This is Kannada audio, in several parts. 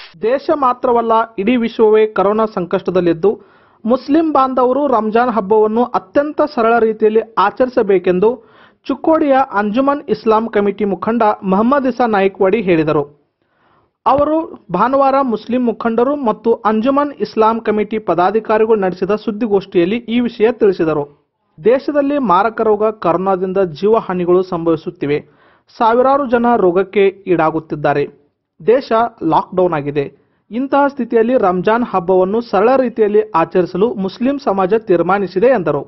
ದೇಶ ಮಾತ್ರವಲ್ಲ ಇಡೀ ವಿಶ್ವವೇ ಕರೋನಾ ಸಂಕಷ್ಟದಲ್ಲಿದ್ದು ಮುಸ್ಲಿಂ ಬಾಂಧವರು ರಂಜಾನ್ ಹಬ್ಬವನ್ನು ಅತ್ಯಂತ ಸರಳ ರೀತಿಯಲ್ಲಿ ಆಚರಿಸಬೇಕೆಂದು ಚುಕ್ಕೋಡಿಯ ಅಂಜುಮನ್ ಇಸ್ಲಾಂ ಕಮಿಟಿ ಮುಖಂಡ ಮೊಹಮ್ಮದ್ ಇಸಾ ನಾಯಕ್ವಾಡಿ ಹೇಳಿದರು ಅವರು ಭಾನುವಾರ ಮುಸ್ಲಿಂ ಮುಖಂಡರು ಮತ್ತು ಅಂಜುಮನ್ ಇಸ್ಲಾಂ ಕಮಿಟಿ ಪದಾಧಿಕಾರಿಗಳು ನಡೆಸಿದ ಸುದ್ದಿಗೋಷ್ಠಿಯಲ್ಲಿ ಈ ವಿಷಯ ತಿಳಿಸಿದರು ದೇಶದಲ್ಲಿ ಮಾರಕ ರೋಗ ಕರೋನಾದಿಂದ ಜೀವಹಾನಿಗಳು ಸಂಭವಿಸುತ್ತಿವೆ ಸಾವಿರಾರು ಜನ ರೋಗಕ್ಕೆ ಈಡಾಗುತ್ತಿದ್ದಾರೆ ದೇಶ ಲಾಕ್ಡೌನ್ ಆಗಿದೆ ಇಂತಹ ಸ್ಥಿತಿಯಲ್ಲಿ ರಂಜಾನ್ ಹಬ್ಬವನ್ನು ಸರಳ ರೀತಿಯಲ್ಲಿ ಆಚರಿಸಲು ಮುಸ್ಲಿಂ ಸಮಾಜ ತೀರ್ಮಾನಿಸಿದೆ ಎಂದರು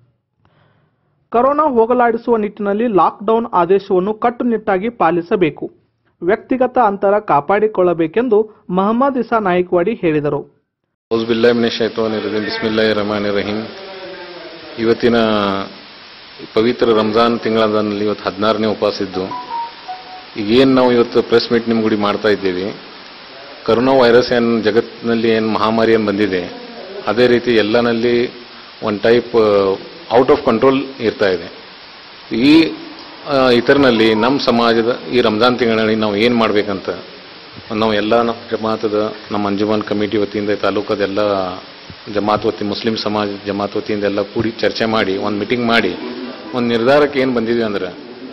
ಕರೋನಾ ಹೋಗಲಾಡಿಸುವ ನಿಟ್ಟಿನಲ್ಲಿ ಲಾಕ್ಡೌನ್ ಆದೇಶವನ್ನು ಕಟ್ಟುನಿಟ್ಟಾಗಿ ಪಾಲಿಸಬೇಕು ವ್ಯಕ್ತಿಗತ ಅಂತರ ಕಾಪಾಡಿಕೊಳ್ಳಬೇಕೆಂದು ಮಹಮ್ಮದ್ ಇಸಾ ನಾಯಕ್ವಾಡಿ ಹೇಳಿದರು ಔಸ್ಬಿಲ್ಲಾಮಿನ ಶೈತಾನಿರಜಿಮ್ ಬಿಸ್ಮಿಲ್ಲಾಹಿ ರಹಮಾನಿ ರಹೀಂ ಇವತ್ತಿನ ಪವಿತ್ರ ರಂಜಾನ್ ತಿಂಗಳಲ್ಲಿ ಇವತ್ತು ಹದಿನಾರನೇ ಉಪವಾಸ ಇದ್ದು ಈಗೇನು ನಾವು ಇವತ್ತು ಪ್ರೆಸ್ ಮೀಟ್ ನಿಮ್ಮ ಗುಡಿ ಮಾಡ್ತಾ ಇದ್ದೀವಿ ಕರೋನಾ ವೈರಸ್ ಏನು ಜಗತ್ತಿನಲ್ಲಿ ಏನು ಮಹಾಮಾರಿ ಏನು ಬಂದಿದೆ ಅದೇ ರೀತಿ ಎಲ್ಲನಲ್ಲಿ ಒಂದು ಟೈಪ್ ಔಟ್ ಆಫ್ ಕಂಟ್ರೋಲ್ ಇರ್ತಾ ಇದೆ ಈ ಆ, ಇದರಲ್ಲಿ ನಮ್ಮ ಸಮಾಜದ ಈ ರಂಜಾನ್ ತಿಂಗಳಲ್ಲಿ ನಾವು ಏನು ಮಾಡಬೇಕಂತ ನಾವು ಎಲ್ಲ ನಮ್ಮ ಜಮಾತದ ನಮ್ಮ ಅಂಜುಮನ್ ಕಮಿಟಿ ವತಿಯಿಂದ ತಾಲೂಕದ ಎಲ್ಲ ಜಮಾತ್ ವತಿ ಮುಸ್ಲಿಂ ಸಮಾಜ ಜಮಾತ್ ವತಿಯಿಂದ ಎಲ್ಲ ಕೂಡಿ ಚರ್ಚೆ ಮಾಡಿ ಒಂದು ಮೀಟಿಂಗ್ ಮಾಡಿ ಒಂದು ನಿರ್ಧಾರಕ್ಕೆ ಏನು ಬಂದಿದ್ವಿ ಅಂದ್ರೆ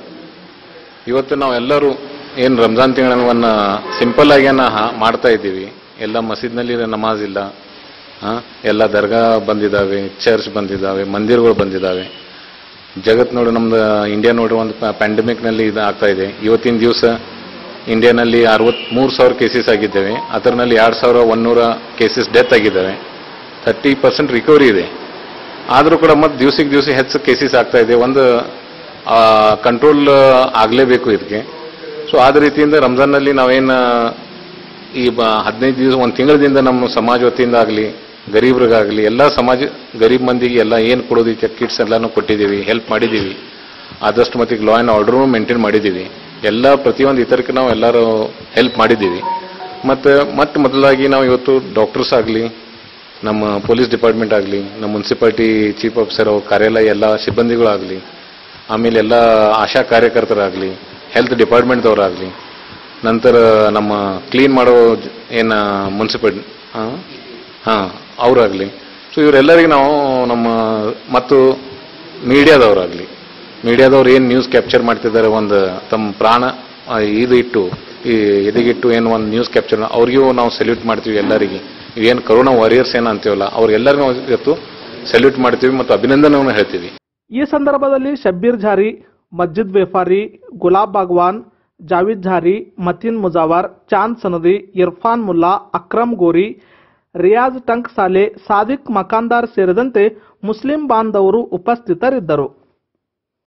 ಇವತ್ತು ನಾವೆಲ್ಲರೂ ಏನು ರಂಜಾನ್ ತಿಂಗಳನ್ನ ಸಿಂಪಲ್ ಆಗಿ ಮಾಡ್ತಾ ಇದ್ದೀವಿ ಎಲ್ಲ ಮಸೀದ್ನಲ್ಲಿ ನಮಾಜ್ ಇಲ್ಲ ಆ, ಎಲ್ಲ ದರ್ಗಾ ಬಂದಿದ್ದಾವೆ ಚರ್ಚ್ ಬಂದಿದ್ದಾವೆ ಮಂದಿರಗಳು ಬಂದಿದ್ದಾವೆ ಜಗತ್ ನೋಡು ನಮ್ದು ಇಂಡಿಯಾ ನೋಡು ಒಂದು ಪ್ಯಾಂಡಮಿಕ್ನಲ್ಲಿ ಇದು ಆಗ್ತಾ ಇದೆ ಇವತ್ತಿನ ದಿವಸ ಇಂಡಿಯಾನಲ್ಲಿ ಅರವತ್ತ್ಮೂರು ಸಾವಿರ ಕೇಸಸ್ ಆಗಿದ್ದೇವೆ ಅದರಲ್ಲಿ ಎರಡು ಸಾವಿರ ಒನ್ನೂರ ಕೇಸಸ್ ಡೆತ್ ಆಗಿದ್ದಾವೆ ಥರ್ಟಿ ಪರ್ಸೆಂಟ್ ರಿಕವರಿ ಇದೆ ಆದರೂ ಕೂಡ ಮತ್ತೆ ದಿವಸಕ್ಕೆ ದಿವಸ ಹೆಚ್ಚು ಕೇಸಸ್ ಆಗ್ತಾ ಇದೆ ಒಂದು ಕಂಟ್ರೋಲ್ ಆಗಲೇಬೇಕು ಇದಕ್ಕೆ ಸೊ ಆದ ರೀತಿಯಿಂದ ರಂಜಾನ್ನಲ್ಲಿ ನಾವೇನು ಈ ಬ ಹದಿನೈದು ದಿವಸ ಒಂದು ತಿಂಗಳದಿಂದ ನಮ್ಮ ಸಮಾಜ ವತಿಯಿಂದ ಆಗಲಿ ಗರೀಬ್ರಿಗಾಗಲಿ ಎಲ್ಲ ಸಮಾಜ ಗರೀಬ್ ಮಂದಿಗೆ ಎಲ್ಲ ಏನು ಕೊಡೋದೈತೆ ಕಿಟ್ಸ್ ಎಲ್ಲನೂ ಕೊಟ್ಟಿದ್ದೀವಿ ಹೆಲ್ಪ್ ಮಾಡಿದ್ದೀವಿ ಆದಷ್ಟು ಮಟ್ಟಿಗೆ ಲಾ ಆ್ಯಂಡ್ ಆರ್ಡರ್ನು ಮೇಂಟೈನ್ ಮಾಡಿದ್ದೀವಿ ಎಲ್ಲ ಪ್ರತಿಯೊಂದು ಇತರಕ್ಕೆ ನಾವು ಎಲ್ಲರೂ ಹೆಲ್ಪ್ ಮಾಡಿದ್ದೀವಿ ಮತ್ತು ಮತ್ತೆ ಮೊದಲಾಗಿ ನಾವು ಇವತ್ತು ಡಾಕ್ಟರ್ಸ್ ಆಗಲಿ ನಮ್ಮ ಪೊಲೀಸ್ ಡಿಪಾರ್ಟ್ಮೆಂಟ್ ಆಗಲಿ ನಮ್ಮ ಮುನ್ಸಿಪಾಲ್ಟಿ ಚೀಫ್ ಆಫೀಸರ್ ಅವ್ರ ಕಾರ್ಯಾಲಯ ಎಲ್ಲ ಸಿಬ್ಬಂದಿಗಳಾಗಲಿ ಆಮೇಲೆ ಎಲ್ಲ ಆಶಾ ಕಾರ್ಯಕರ್ತರಾಗಲಿ ಹೆಲ್ತ್ ಡಿಪಾರ್ಟ್ಮೆಂಟ್ದವರಾಗಲಿ ನಂತರ ನಮ್ಮ ಕ್ಲೀನ್ ಮಾಡೋ ಜ- ಏನು ಮುನ್ಸಿಪಲ್ ಹಾಂ ಅವರಾಗಲಿ ಸೊ ಇವರೆಲ್ಲರಿಗೆ ನಾವು ನಮ್ಮ ಮತ್ತು ಮೀಡಿಯಾದವರಾಗಲಿ ಮೀಡಿಯಾದವ್ರು ಏನು ನ್ಯೂಸ್ ಕ್ಯಾಪ್ಚರ್ ಮಾಡ್ತಿದ್ದಾರೆ ಒಂದು ತಮ್ಮ ಪ್ರಾಣ ಆ, ಇದು ಇಟ್ಟು ಈ ಎದೆಗಿಟ್ಟು ಏನು ಒಂದು ನ್ಯೂಸ್ ಕ್ಯಾಪ್ಚರ್ ಅವ್ರಿಗೂ ನಾವು ಸಲ್ಯೂಟ್ ಮಾಡ್ತೀವಿ ಎಲ್ಲರಿಗೆ ಏನು ಕರೋನಾ ವಾರಿಯರ್ಸ್ ಏನು ಅಂತೀವಲ್ಲ ಅವ್ರಿಗೆಲ್ಲರಿಗೂ ನಾವು ಇವತ್ತು ಸಲ್ಯೂಟ್ ಮಾಡ್ತೀವಿ ಮತ್ತು ಅಭಿನಂದನೆಯನ್ನು ಹೇಳ್ತೀವಿ ಈ ಸಂದರ್ಭದಲ್ಲಿ ಶಬ್ಬೀರ್ ಝಾರಿ ಮಸ್ಜಿದ್ ಬೇಫಾರಿ ಗುಲಾಬ್ ಬಾಗ್ವಾನ್ ಜಾವಿದ್ ಝಾರಿ ಮತೀನ್ ಮುಜಾವರ್ ಚಾಂದ್ ಸನದಿ ಇರ್ಫಾನ್ ಮುಲ್ಲಾ ಅಕ್ರಮ್ ಗೋರಿ ರಿಯಾಜ್ ಟಂಕ್ ಸಾಲೆ ಸಾದಿಕ್ ಮಕಾಂದಾರ್ ಸೇರಿದಂತೆ ಮುಸ್ಲಿಂ ಬಾಂಧವರು ಉಪಸ್ಥಿತರಿದ್ದರು